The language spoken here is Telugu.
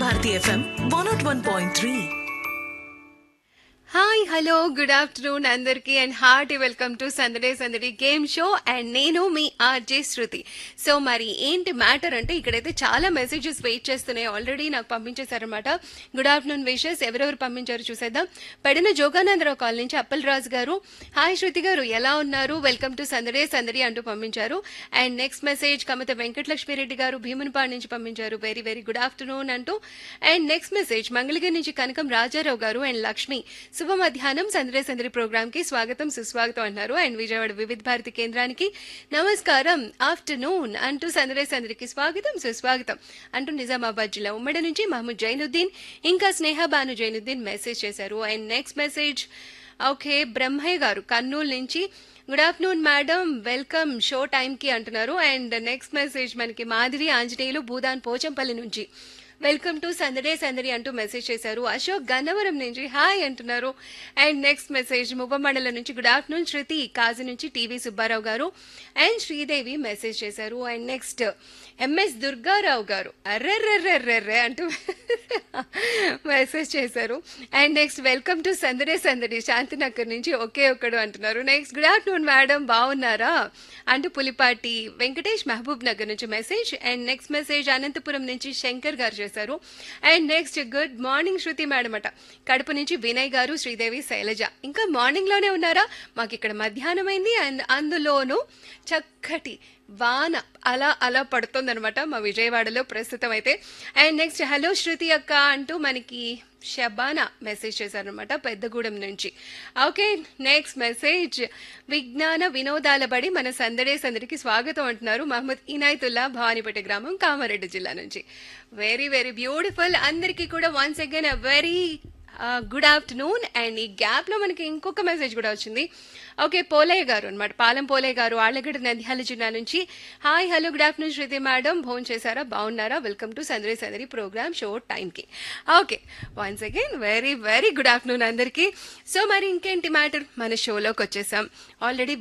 Bharati FM one nought one point three hi hello good afternoon అందరికీ and hearty welcome to Sandade Sandadi game show and నేను మీ ఆర్జే శృతి సో మరి ఏంటి మ్యాటర్ అంటే ఇక్కడైతే చాలా మెసేజెస్ వెయిట్ చేస్తున్నాయి ఆల్రెడీ నాకు పంపించేశారనమాట గుడ్ ఆఫ్టర్నూన్ విషెస్ ఎవరెవరు పంపించారు చూసేద్దాం పడిన జోగానందరావు కాల్ నుంచి అప్పల్ రాజు గారు హాయ్ శృతి గారు ఎలా ఉన్నారు వెల్కమ్ టు సందడే సందడి అంటూ పంపించారు and next message Kamatha Venkatalakshmireddy గారు భీమునిపాడు నుంచి పంపించారు వెరీ వెరీ గుడ్ ఆఫ్టర్నూన్ అంటూ అండ్ నెక్స్ట్ మెసేజ్ మంగళగిరి నుంచి కనకం రాజారావు గారు అండ్ లక్ష్మి శుభ మధ్యాహ్నం సందరే సందరి ప్రోగ్రామ్ కి స్వాగతం సుస్వాగతం అన్నారు అండ్ విజయవాడ వివిధ భారతి కేంద్రానికి నమస్కారం ఆఫ్టర్నూన్ అంటూ సందరే సందరికి స్వాగతం సుస్వాగతం అంటూ నిజామాబాద్ జిల్లా ఉమ్మడి నుంచి మహమ్మద్ జైనుద్దీన్ ఇంకా స్నేహ బాను జైనుద్దీన్ మెసేజ్ చేశారు and next message okay Brahmaiah గారు కర్నూలు నుంచి good afternoon madam welcome show టైంకి అంటున్నారు అండ్ నెక్స్ట్ మెసేజ్ మనకి మాధవి ఆంజనేయులు భూదాన్ పోచంపల్లి నుంచి వెల్కమ్ టు సందడే సందడి అంటూ మెసేజ్ చేశారు అశోక్ గన్నవరం నుంచి హాయ్ అంటున్నారు అండ్ నెక్స్ట్ మెసేజ్ మువ్వమండలం నుంచి గుడ్ ఆఫ్టర్నూన్ శృతి కాజీ నుంచి టీవీ సుబ్బారావు గారు అండ్ శ్రీదేవి మెసేజ్ చేశారు అండ్ నెక్స్ట్ ఎంఎస్ దుర్గారావు గారు అర్రెర్రెర్రెర్రెర్రె అంటూ మెసేజ్ చేశారు and next welcome to Sandade సందడి శాంతినగర్ నుంచి ఒకే ఒక్కడు అంటున్నారు నెక్స్ట్ గుడ్ ఆఫ్టర్నూన్ మేడం బాగున్నారా అంటూ పులిపాటి వెంకటేష్ మహబూబ్ నగర్ నుంచి message and next message Anantapuram నుంచి శంకర్ గారు చేశారు and next good morning Shruti madam అట కడుపు నుంచి వినయ్ గారు శ్రీదేవి శైలజ ఇంకా మార్నింగ్ లోనే ఉన్నారా మాకు ఇక్కడ మధ్యాహ్నం అయింది అండ్ అందులోనూ చక్కటి వాన అలా అలా పడుతుందనమాట మా విజయవాడలో ప్రస్తుతం అయితే అండ్ నెక్స్ట్ హలో శృతి అక్క అంటూ మనకి షబానా మెసేజ్ చేశారనమాట పెద్దగూడెం నుంచి ఓకే నెక్స్ట్ మెసేజ్ విజ్ఞాన వినోదాల బడి మన సందడే సందడికి స్వాగతం అంటున్నారు మహమ్మద్ ఇనాయతుల్లా భవానీపేట గ్రామం కామారెడ్డి జిల్లా నుంచి వెరీ వెరీ బ్యూటిఫుల్ అందరికీ కూడా వన్స్ అగైన్ అ వెరీ గుడ్ ఆఫ్టర్నూన్ అండ్ ఈ గ్యాప్ లో మనకి ఇంకొక మెసేజ్ కూడా వచ్చింది ఓకే పోలయ్య గారు అనమాట పాలెం పోలయ్య గారు ఆళ్ళగడ్డ నంద్యాల జిల్లా నుంచి hi hello good afternoon Shruti madam phone చేశారా బాగున్నారా welcome to Sandadi Sandadi program show టైంకి okay once again very very good afternoon అందరికీ సో మరి ఇంకేంటి మ్యాటర్ మన షోలోకి వచ్చేసాం ఆల్రెడీ